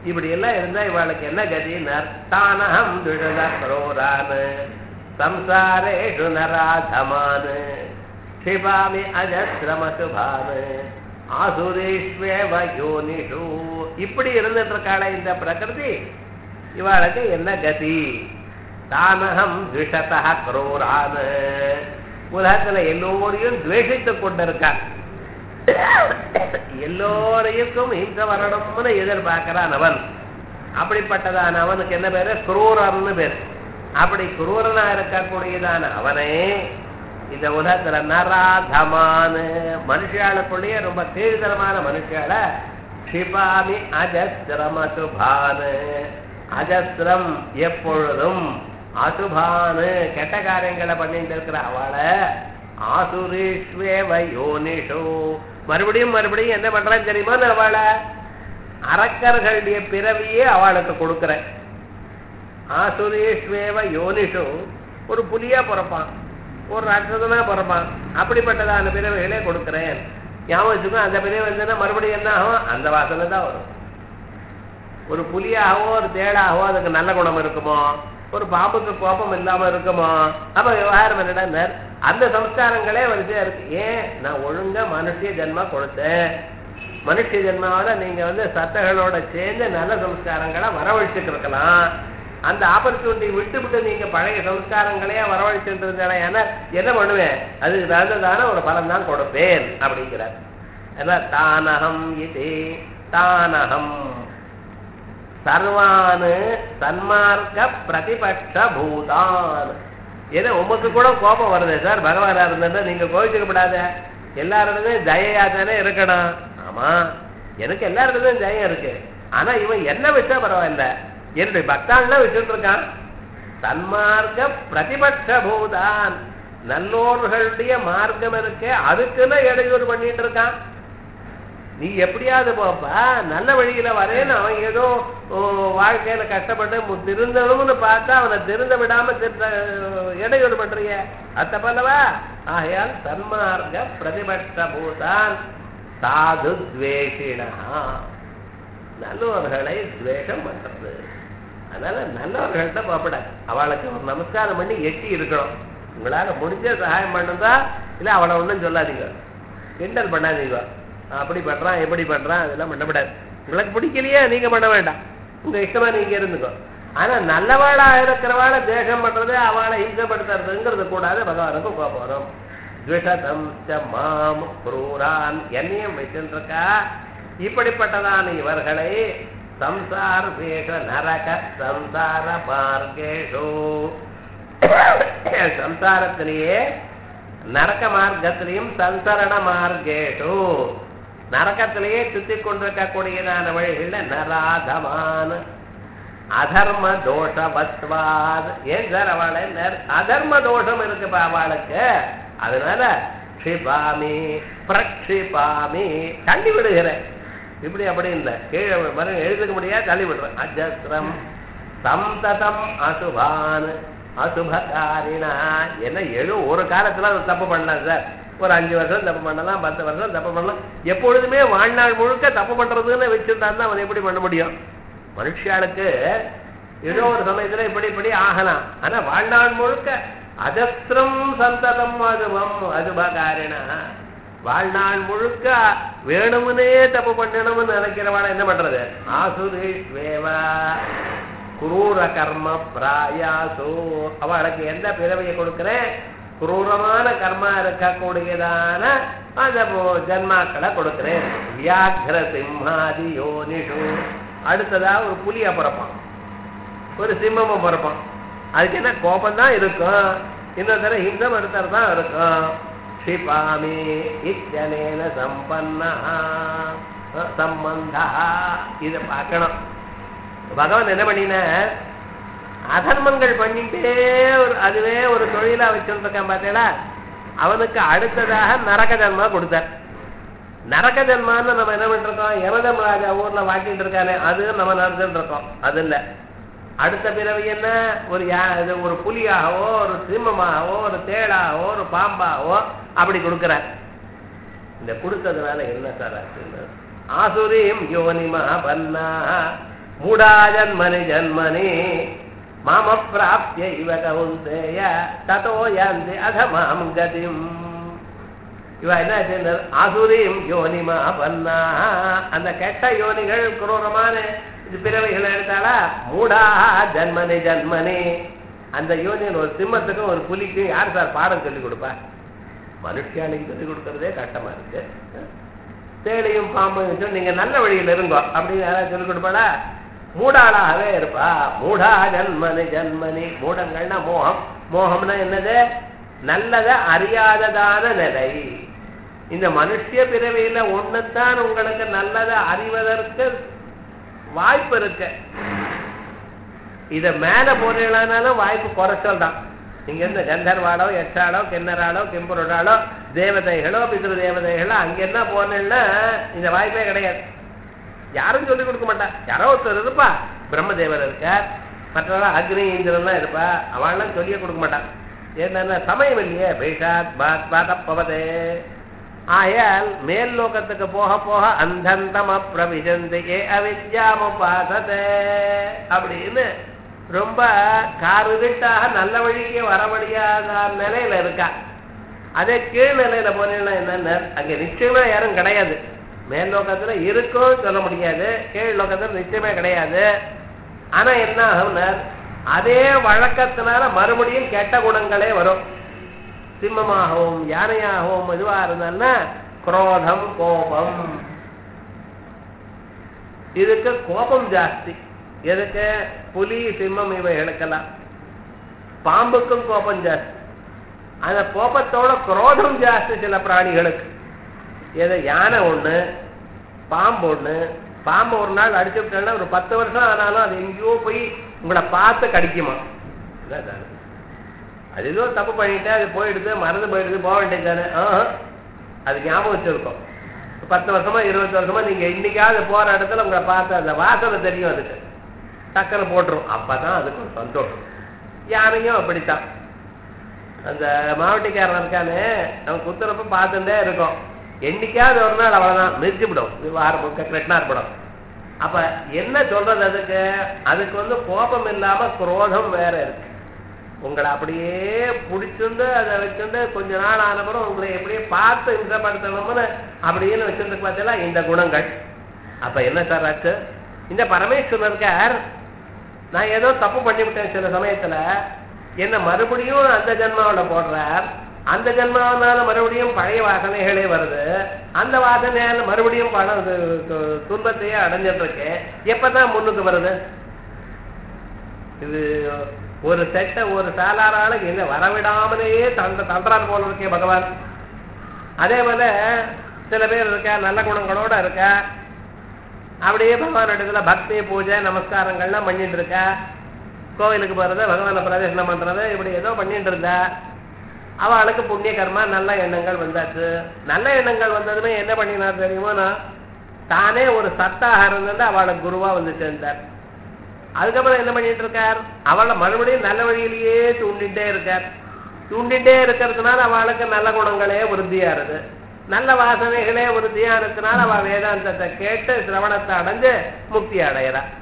இப்படி எல்லாம் இருந்தா இவாளுக்கு என்ன கதினார் தானகம் துழதரோரான் சம்சாரேஷு நராதமான் க்ஷிபாமி அஜஸ்ரமசுபான் ஆசுரேஷ்வேவ யோனிஷு இப்படி இருந்துட்டு இருக்காள இந்த பிரகிருதி இவாளுக்கு என்ன கதி தானகம் துஷதா குரோரான் உலகத்துல எல்லோரையும் துவேஷித்துக் கொண்டிருக்கான் எல்லோரையும் ஹிம்சை வரணும்னு எதிர்பார்க்கிறான் அவன் அப்படிப்பட்டதான அவனுக்கு என்ன பேரு குரூரன்னு பேரு அப்படி குரூரனா இருக்கக்கூடியதான அவனே இந்த உலகத்துல நராதமானு மனுஷாளுக்குள்ளேயே ரொம்ப கீழ்தரமான மனுஷால க்ஷிபாமி அஜஸ்திரம் அசுபானு அஜஸ்திரம் எப்பொழுதும் அசுபானு கெட்ட காரியங்களை பண்ணிட்டு இருக்கிற அவளை ஆசுரீஸ்வேவ யோனிஷு மறுபடியும் மறுபடியும் என்ன பண்றான்னு தெரியுமா அவளை அரக்கர்களுடைய பிறவியே அவளுக்கு கொடுக்கிறேன் ஆசுரீஸ்வேவ யோனிஷு ஒரு புலியா பிறப்பான் ஒரு ராட்சதனா பிறப்பான் அப்படிப்பட்டதான பிறவைகளே கொடுக்கிறேன் ஞாபகம் வச்சுக்கோ அந்த பிறவை வந்ததுன்னா மறுபடியும் என்ன ஆகும் அந்த வாசனை தான் வரும் ஒரு புலியாகவோ ஒரு தேடாகவோ அதுக்கு நல்ல குணம் இருக்குமோ ஒரு பாம்புக்கு கோபம் இல்லாம இருக்குமோ அப்ப விவகாரம் என்னடா அந்த சம்ஸ்காரங்களே வரிசையா இருக்கு ஏன் நான் ஒழுங்கா மனுஷிய ஜென்மா கொடுத்தேன் மனுஷ ஜென்மாவில நீங்க வந்து சத்தகளோட சேர்ந்து நல்ல சம்ஸ்காரங்களை வரவழைச்சுட்டு இருக்கலாம் அந்த ஆப்பர்ச்சுனிட்டி விட்டு விட்டு நீங்க பழைய சம்ஸ்காரங்களையே வரவழைச்சுட்டு இருந்தா ஏன்னா என்ன பண்ணுவேன் அதுக்கு தகுந்ததான ஒரு பலன் தான் கொடுப்பேன் அப்படிங்கிறார் ஏன்னா தானகம் இது தானகம் சர்வானு சன்மார்க்க பிரதிபட்ச பூதான் ஏன்னா உமக்கு கூட கோபம் வருது சார் பகவானா இருந்தா நீங்க கோவிச்சுக்கப்படாத எல்லாருமே ஜெயா தானே இருக்கணும் ஆமா எனக்கு எல்லாருக்கும் ஜெயம் இருக்கு ஆனா இவன் என்ன வச்சா பரவாயில்ல என்னுடைய பக்தான்லாம் வச்சுட்டு இருக்கான் சன்மார்க்க பிரதிபட்ச பூதான் நல்லோர்களுடைய மார்க்கம் இருக்கு அதுக்குன்னு இடையூறு பண்ணிட்டு இருக்கான் நீ எப்படியாவது போப்பா நல்ல வழியில வரேன்னு அவன் ஏதோ ஓ, வாழ்க்கையில கஷ்டப்பட்டு மு- திருந்தணும்னு பார்த்தா அவனை திருந்த விடாம திருத்த இடையூறு பண்றிய அத்த பல்லவா ஆகையால் சன்மார்க்க பிரதிபட்ச பூதான் சாது துவேஷினா நல்லவர்களை துவேஷம் பண்றது அதனால நல்லவர்கள்ட்ட போகப்பட அவளுக்கு ஒரு நமஸ்காரம் பண்ணி எட்டி இருக்கணும் உங்களால முடிஞ்ச சகாயம் பண்ணுதா இல்ல அவளை ஒண்ணும் சொல்லாதீங்க கிண்டல் பண்ணாதீங்க அப்படி பண்றான் எப்படி பண்றான் அதெல்லாம் பண்ணக்கூடாது உங்களுக்கு பிடிக்கலையே நீங்க பண்ண வேண்டாம் உங்க இஷ்டமா நீங்க இருந்துக்கோ ஆனா நல்லவாளா இருக்கிறவாள தேகம் பண்றது அவளை இம்சப்படுத்துறதுங்கிறது கூடாது பகவானுக்கு கோபம் வரும் துவிஷதம் ச மாம் குரூரான் என்னையும் வச்சிருக்கா இப்படிப்பட்டதான இவர்களை சம்சார வேஷ நரக சம்சார மார்க்கேஷோ சம்சாரத்திலேயே நரக மார்க்கத்திலையும் சந்தரண மார்க்கேஷு நரகத்திலேயே சுத்தி கொண்டிருக்கக்கூடியதான வழிகள்ல நராதமான அதர்ம தோஷவத்வாத் ஏன் சார் அவளை நர்- அதர்ம தோஷம் இருக்குப்பா அவளுக்கு அதனால க்ஷிபாமி பிரக்ஷிபாமி தள்ளி விடுகிறேன் இப்படி அப்படி இல்லை கீழே மரம் எழுதுக்க முடியாது தள்ளி விடுறேன் அஜஸ்ரம் சம்ததம் அசுபான் அசுபகாரினா என்ன எழு ஒரு காலத்துல அது தப்பு பண்ணலாம் சார் ஒரு அஞ்சு வருஷம் தப்பு பண்ணலாம் பத்து வருஷம் தப்பு பண்ணலாம் எப்பொழுதுமே வாழ்நாள் முழுக்க தப்பு பண்றதுன்னு வச்சிருந்தாருன்னா அவன் எப்படி பண்ண முடியும் மனுஷாளுக்கு ஏதோ ஒரு சமயத்துல இப்படி இப்படி ஆகலாம் ஆனா வாழ்நாள் முழுக்க அஜஸ்திரம் சந்ததம் அதுவம் அதுபகாரினா வாழ்நாள் முழுக்க வேணும்னே தப்பு பண்ணணும்னு நினைக்கிறவாட என்ன பண்றது ஆசுரேஷ்வேவா குரூர கர்ம பிராயாசோ அவளுக்கு எந்த பிறவையை கொடுக்கிறேன் குரூரமான கர்மா இருக்கக்கூடியதான அந்த போ- ஜன்மாக்களை கொடுக்கிறேன் வியாக்ர சிம்ஹாதி யோனிஷு அடுத்ததா ஒரு புலியா பிறப்பான் ஒரு சிம்மமும் பிறப்பான் அதுக்கு என்ன கோபம் தான் இருக்கும் இன்னொரு தடவை ஹிம்சம் எடுத்தர் தான் இருக்கும் க்ஷிபாமி இத்தனேன சம்பன்னா சம்பந்தா இதை பார்க்கணும் பகவான் என்ன பண்ணின அதர்மங்கள் பண்ணிட்டே ஒரு அதுவே ஒரு தொழிலா வச்சுருக்கான் பார்த்தீங்களா அவனுக்கு அடுத்ததாக நரக ஜன்மா கொடுத்தார் நரக ஜன்மான்னு நம்ம என்ன பண்ணிருக்கோம் யமதம் ராஜா ஊர்ல வாட்டிட்டு இருக்கானே அது நம்ம நடந்துட்டு இருக்கோம் அது இல்ல அடுத்த பிறவி என்ன ஒரு யா- இது ஒரு புலியாகவோ ஒரு சிம்மமாகவோ ஒரு தேடாகவோ ஒரு பாம்பாகவோ அப்படி கொடுக்கிறார் இந்த கொடுத்ததுனால என்ன சார் ஆச்சுன்னு ஆசுரீம் யோனிமா பன்னா மூடா ஜன்மனி ஜன்மனி மாம பிராப்திய இவ கவுந்தேய ததோ யாந்தி அதமாம் கதிம் இவ என்ன செய்தார் ஆசுரியும் யோனிமா பண்ணா அந்த கெட்ட யோனிகள் குரூரமான இது பிறவைகள் எடுத்தாளா மூடா ஜன்மனி ஜன்மனி அந்த யோனியன் ஒரு சிம்மத்துக்கும் ஒரு புலிக்கும் யார் சார் பாடம் சொல்லி கொடுப்பா மனுஷியாளுக்கு சொல்லி கொடுக்கறதே கஷ்டமா இருக்கு தேடியும் பாம்பும் சொல்லி நீங்க நல்ல வழியில் இருங்கோ அப்படின்னு யாராவது சொல்லி கொடுப்பாடா மூடாளாகவே இருப்பா மூடா ஜன்மனி ஜன்மனி மூடங்கள்னா மோகம் மோகம்னா என்னது நல்லத அறியாததான நிலை இந்த மனுஷிய பிறவியில ஒண்ணுத்தான் உங்களுக்கு நல்லதை அறிவதற்கு வாய்ப்பு இருக்கு இத மேல போறீங்களானாலும் வாய்ப்பு குறைச்சல் தான் இங்க இருந்து கந்தர்வாளோ எட்டாளோ கிண்ணறாளோ கிம்புருடாளோ தேவதைகளோ பிதிரு தேவதைகளோ அங்க என்ன போனேன்னா இந்த வாய்ப்பே கிடையாது யாரும் சொல்லிக் கொடுக்க மாட்டா யாரோ ஒருத்தர் இருப்பா பிரம்மதேவர் இருக்கார் மற்றவர்கள் அக்னி இந்திரன்லாம் இருப்பா அவள்லாம் சொல்லியே கொடுக்க மாட்டான் என்னன்னா சமயம் இல்லையே பைஷாத் பாத் பாதப்பவதே ஆயால் மேல் லோகத்துக்கு போக போக அந்தந்தம பிரவிஜந்திகே அவித்யாமுபாசதே அப்படின்னு ரொம்ப காருதிட்டாக நல்ல வழிக்கு வர முடியாத நிலையில இருக்கா அதே கீழ் நிலையில போனீங்கன்னா என்னன்னு அங்க நிச்சயமா யாரும் கிடையாது மேல் லோகத்துல இருக்கும் சொல்ல முடியாது கீழ் லோகத்துல நிச்சயமே கிடையாது ஆனா என்ன ஆகும்னா அதே வழக்கத்தினால மறுபடியும் கெட்ட குணங்களே வரும் சிம்மமாகவும் யானையாகவும் இதுவா இருந்தான்னா குரோதம் கோபம் இதுக்கு கோபம் ஜாஸ்தி எதுக்கு புலி சிம்மம் இவைகளுக்கெல்லாம் பாம்புக்கும் கோபம் ஜாஸ்தி அந்த கோபத்தோட குரோதம் ஜாஸ்தி சில பிராணிகளுக்கு எது யானை ஒண்ணு பாம்பு ஒண்ணு பாம்பு ஒரு நாள் அடிச்சு விட்டா ஒரு பத்து வருஷம் ஆனாலும் அது எங்கேயோ போய் உங்களை பார்த்து கடிக்குமா இதான் சார். அது ஏதோ தப்பு பண்ணிட்டு அது போயிடுது மறந்து போயிடுது போக வேண்டியது தானே அது ஞாபகம் வச்சிருக்கோம் பத்து வருஷமா இருபது வருஷமா நீங்க இன்னைக்காவது போற இடத்துல உங்களை பார்த்து அந்த வாசனை தெரியும் அதுக்கு டக்குன்னு போட்டுரும் அப்பதான் அதுக்கு ஒரு சந்தோஷம் யானையும் அப்படித்தான் அந்த மாவட்டிக்காரன் இருக்கானே அவன் குத்துறப்ப பார்த்துட்டே இருக்கும் என்னைக்காவது ஒரு நாள் அவ்வளவுதான் நிறுத்திவிடும் வாரம் முக்க கிருஷ்ணார் படம் அப்ப என்ன சொல்றது அதுக்கு அதுக்கு வந்து கோபம் இல்லாம குரோதம் வேற இருக்கு உங்களை அப்படியே பிடிச்சிருந்து அதை வச்சுட்டு கொஞ்ச நாள் ஆனப்புறம் உங்களை எப்படியே பார்த்து இன்றப்படுத்தணும்னு அப்படின்னு வச்சிருந்து பார்த்தீங்களா இந்த குணங்கள் அப்ப என்ன சார் ஆச்சு இந்த பரமேஸ்வரன் இருக்கார் நான் ஏதோ தப்பு பண்ணிவிட்டேன் சில சமயத்துல என்ன மறுபடியும் அந்த ஜென்மாவில போடுறார் அந்த ஜென்மாவனால மறுபடியும் பழைய வாசனைகளே வருது அந்த வாசனையால மறுபடியும் பணம் இது, து- துன்பத்தையே அடைஞ்சிட்டு இருக்கேன் எப்பதான் முன்னுக்கு வருது இது ஒரு செட்ட ஒரு சாலாரால என்ன வரவிடாமலேயே தந்த தள்ளுறாரு போல இருக்கே பகவான் அதே போல சில பேர் இருக்கா நல்ல குணங்களோட இருக்கா அப்படியே பகவான் இடத்துல பக்தி பூஜை நமஸ்காரங்கள்லாம் பண்ணிட்டு இருக்கா கோவிலுக்கு போறது பகவானை பிரதேசனம் பண்றது இப்படி ஏதோ பண்ணிட்டு இருந்தா அவளுக்கு புண்ணிய கர்மா நல்ல எண்ணங்கள் வந்தாச்சு நல்ல எண்ணங்கள் வந்ததுமே என்ன பண்ணினார் தெரியுமோனா தானே ஒரு சத்தாக இருந்தது அவளுக்கு குருவா வந்து சேர்ந்தார் அதுக்கப்புறம் என்ன பண்ணிட்டு இருக்கார் அவளை மறுபடியும் நல்ல வழியிலேயே தூண்டிட்டே இருக்கார் தூண்டிட்டே இருக்கிறதுனால அவளுக்கு நல்ல குணங்களே விருத்தியாருது நல்ல வாசனைகளே விருத்தியானதுனால அவ வேதாந்தத்தை கேட்டு சிரவணத்தை அடைஞ்சு முக்தி அடையிறா